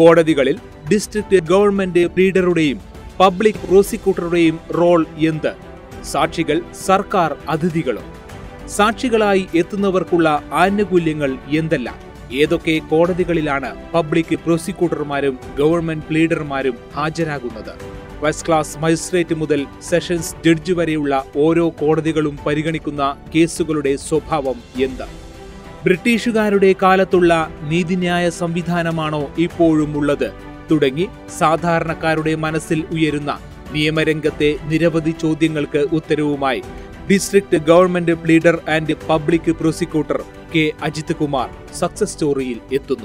കോടതികളിൽ district government പ്ലീഡറുടെയും public പ്രോസിക്യൂട്ടറുടെയും റോൾ എന്ത് സാക്ഷികൾ സർക്കാർ അതിഥികളും സാക്ഷികളായി എത്തുന്നവർക്കുള്ള ആനുകൂല്യങ്ങൾ എന്തെല്ലാം ഏതൊക്കെ കോടതികളിലാണ് പബ്ലിക് പ്രോസിക്യൂട്ടർമാരും ഗവൺമെന്റ് പ്ലീഡർമാരും ഹാജരാകുന്നത് ഫസ്റ്റ് ക്ലാസ് മജിസ്ട്രേറ്റ് മുതൽ സെഷൻസ് ജഡ്ജ് വരെയുള്ള ഓരോ കോടതികളും പരിഗണിക്കുന്ന കേസുകളുടെ സ്വഭാവം എന്ത് ബ്രിട്ടീഷുകാരുടെ കാലത്തുള്ള നീതിന്യായ സംവിധാനമാണോ ഇപ്പോഴും ഉള്ളത് തുടങ്ങി സാധാരണക്കാരുടെ മനസ്സിൽ ഉയരുന്ന നിയമരംഗത്തെ നിരവധി ചോദ്യങ്ങൾക്ക് ഉത്തരവുമായി district government pleader and public prosecutor K Ajith Kumar success സ്റ്റോറിയിൽ എത്തുന്നു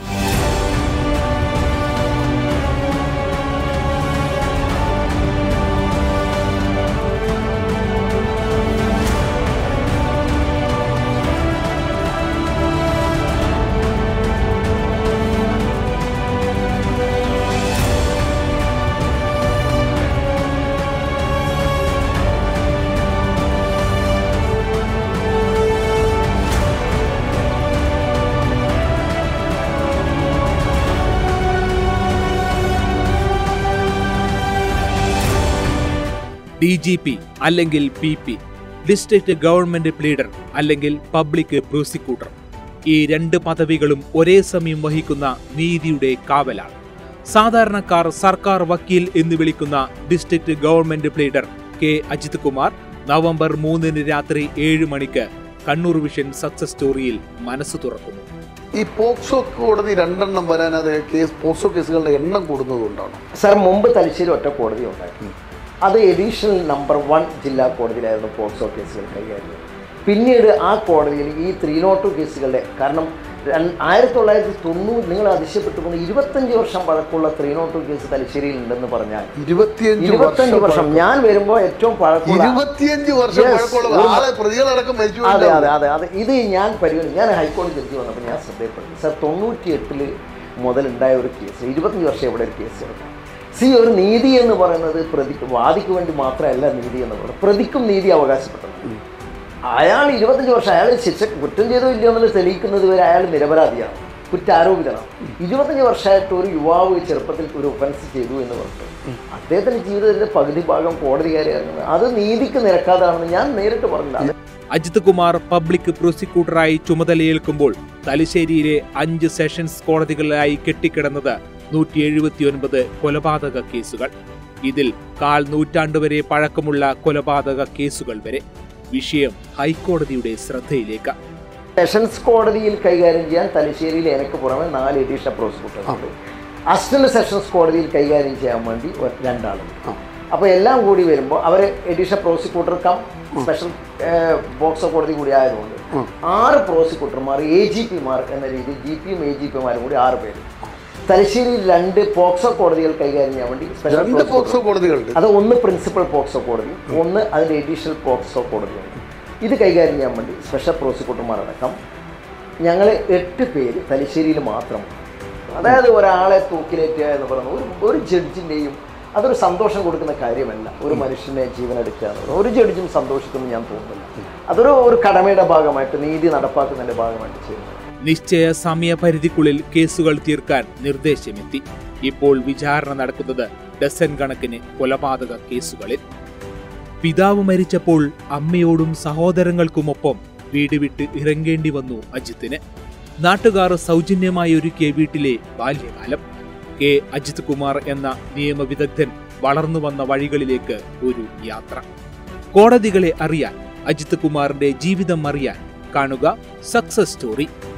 ഡി ജി പി അല്ലെങ്കിൽ P P district government pleader അല്ലെങ്കിൽ പബ്ലിക് പ്രോസിക്യൂട്ടർ ഈ രണ്ട് പദവികളും ഒരേ സമയം വഹിക്കുന്ന നീതിയുടെ കാവലാണ് സാധാരണക്കാർ സർക്കാർ വക്കീൽ എന്ന് വിളിക്കുന്ന district government pleader K Ajith Kumar November മൂന്നിന് രാത്രി ഏഴ് മണിക്ക് കണ്ണൂർ വിഷൻ സക്സസ് സ്റ്റോറിയിൽ മനസ്സ് തുറക്കുന്നു ഈ പോക്സോ കോടതി രണ്ടെണ്ണം വരാൻ അത് കേസ് പോക്സോ കേസുകളുടെ എണ്ണം കൂടുന്നതുകൊണ്ടാണ് സാർ മുമ്പ് തലശ്ശേരി ഒറ്റ കോടതി ഉണ്ടായിരുന്നു അത് എഡീഷണൽ നമ്പർ വൺ ജില്ലാ കോടതിയിലായിരുന്നു പോക്സോ കേസുകൾ കൈകാര്യം ചെയ്തത്. പിന്നീട് ആ കോടതിയിൽ ഈ ത്രീ നോട്ട് ടു കേസുകളുടെ കാരണം രൺ- ആയിരത്തി തൊള്ളായിരത്തി തൊണ്ണൂറ് നിങ്ങൾ അതിശയപ്പെട്ടു പോകുന്ന ഇരുപത്തഞ്ച് വർഷം പഴക്കമുള്ള ത്രീ നോട്ട് ടു കേസ് തലശ്ശേരിയിൽ ഉണ്ടെന്ന് പറഞ്ഞാൽ ഇരുപത്തിയഞ്ച് ഇരുപത്തഞ്ച് വർഷം വർഷം ഞാൻ വരുമ്പോൾ ഏറ്റവും പഴക്കമുള്ള ഇരുപത്തിയഞ്ച് വർഷം Yes, പഴക്കമുള്ള ഒരു- ആളെ പ്രതികളടക്കം മരിച്ചു അതെ പോയിട്ടുണ്ടാവും. അതെ അതെ അതെ ഇത് ഞാൻ പരിഗണി ഞാൻ ഹൈക്കോടതി ജഡ്ജി വന്നപ്പോൾ ഞാൻ ശ്രദ്ധയപ്പെട്ടു സാർ തൊണ്ണൂറ്റി എട്ടില് മുതലുണ്ടായ ഒരു കേസ് ഇരുപത്തഞ്ച് വർഷം ഇവിടെ ഒരു കേസ് എടുക്കും സി ഒരു നീതി എന്ന് പറയുന്നത് പ്രതിക്ക് വാദിക്ക് വേണ്ടി മാത്രമല്ല നീതി എന്ന് പറയുന്നത് പ്രതിക്കും നീതി അവകാശപ്പെട്ടത് അയാൾ ഇരുപത്തഞ്ച് വർഷം അയാൾ ശിക്ഷ കുറ്റം ചെയ്തോ ഇല്ലയോ എന്നുള്ളത് തെളിയിക്കുന്നത് വരെ അയാൾ നിരപരാധിയാണ് കുറ്റാരോപിതനാണ് ഇരുപത്തഞ്ച് വർഷമായിട്ട് ഒരു യുവാവ് ചെറുപ്പത്തിൽ ഒരു ഒഫൻസ് ചെയ്തു എന്ന് പറഞ്ഞു അദ്ദേഹത്തിന്റെ ജീവിതത്തിന്റെ പകുതി ഭാഗം കോടതി കയറിയായിരുന്നു അത് നീതിക്ക് നിരക്കാതാണെന്ന് ഞാൻ നേരിട്ട് പറഞ്ഞില്ല അജിത് കുമാർ പബ്ലിക് പ്രോസിക്യൂട്ടറായി ചുമതലയേൽക്കുമ്പോൾ തലശ്ശേരിയിലെ അഞ്ച് സെഷൻസ് കോടതികളിലായി കെട്ടിക്കിടന്നത് നൂറ്റി എഴുപത്തിയൊൻപത് കൊലപാതക കേസുകൾ ഇതിൽ കാൽ നൂറ്റാണ്ട് വരെ പഴക്കമുള്ള കൊലപാതക കേസുകൾ വരെ വിഷയം ഹൈക്കോടതിയുടെ ശ്രദ്ധയിലേക്ക് സെഷൻസ് കോടതിയിൽ കൈകാര്യം ചെയ്യാൻ തലശ്ശേരിയിൽ എനിക്ക് പുറമെ നാല് എഡീഷണൽ പ്രോസിക്യൂട്ടറുണ്ട് അസിസ്റ്റന്റ് സെഷൻസ് കോടതിയിൽ കൈകാര്യം ചെയ്യാൻ വേണ്ടി ഒ- രണ്ടാളുണ്ട് അപ്പോൾ എല്ലാം കൂടി വരുമ്പോൾ അവർ additional prosecutor cum special POCSO കോടതി കൂടി ആയതുകൊണ്ട് ആറ് പ്രോസിക്യൂട്ടർമാർ എ ജി പിമാർ എന്ന രീതിയിൽ ജി പിയും എ ജി പിമാരും കൂടി ആറ് പേര് തലശ്ശേരിയിൽ രണ്ട് പോക്സോ കോടതികൾ കൈകാര്യം ചെയ്യാൻ വേണ്ടി സ്പെഷ്യൽ രണ്ട് പ്രോസിക്യൂട്ടർ പോക്സോ കോടതികളുണ്ട് അത് ഒന്ന് പ്രിൻസിപ്പൽ പോക്സോ കോടതി ഒന്ന് അതിൻ്റെ എഡീഷണൽ പോക്സോ കോടതിയുണ്ട് ഇത് കൈകാര്യം ചെയ്യാൻ വേണ്ടി സ്പെഷ്യൽ പ്രോസിക്യൂട്ടർമാരടക്കം ഞങ്ങൾ എട്ട് പേര് തലശ്ശേരിയിൽ മാത്രം അതായത് ഒരാളെ തൂക്കിലേറ്റുക എന്ന് പറയുന്നത് ഒരു ഒരു ജഡ്ജിൻ്റെയും അതൊരു സന്തോഷം കൊടുക്കുന്ന കാര്യമല്ല ഒരു മനുഷ്യനെ ജീവൻ എടുക്കുക എന്ന് പറയുന്നത് ഒരു ജഡ്ജും സന്തോഷിക്കുമെന്ന് ഞാൻ തോന്നുന്നില്ല അതൊരു ഒരു കടമയുടെ ഭാഗമായിട്ട് നീതി നടപ്പാക്കുന്നതിൻ്റെ ഭാഗമായിട്ട് ചെയ്യുന്നത് നിശ്ചയ സമയപരിധിക്കുള്ളിൽ കേസുകൾ തീർക്കാൻ നിർദ്ദേശമെത്തി ഇപ്പോൾ വിചാരണ നടക്കുന്നത് ഡസൻ കണക്കിന് കൊലപാതക കേസുകളിൽ പിതാവ് മരിച്ചപ്പോൾ അമ്മയോടും സഹോദരങ്ങൾക്കുമൊപ്പം വീട് വിട്ട് ഇറങ്ങേണ്ടി വന്നു അജിത്തിന് നാട്ടുകാർ സൗജന്യമായി ഒരുക്കിയ വീട്ടിലെ ബാല്യകാലം കെ അജിത് കുമാർ എന്ന നിയമവിദഗ്ധൻ വളർന്നു വന്ന വഴികളിലേക്ക് ഒരു യാത്ര കോടതികളെ അറിയാൻ അജിത് കുമാറിന്റെ ജീവിതം അറിയാൻ കാണുക സക്സസ് സ്റ്റോറി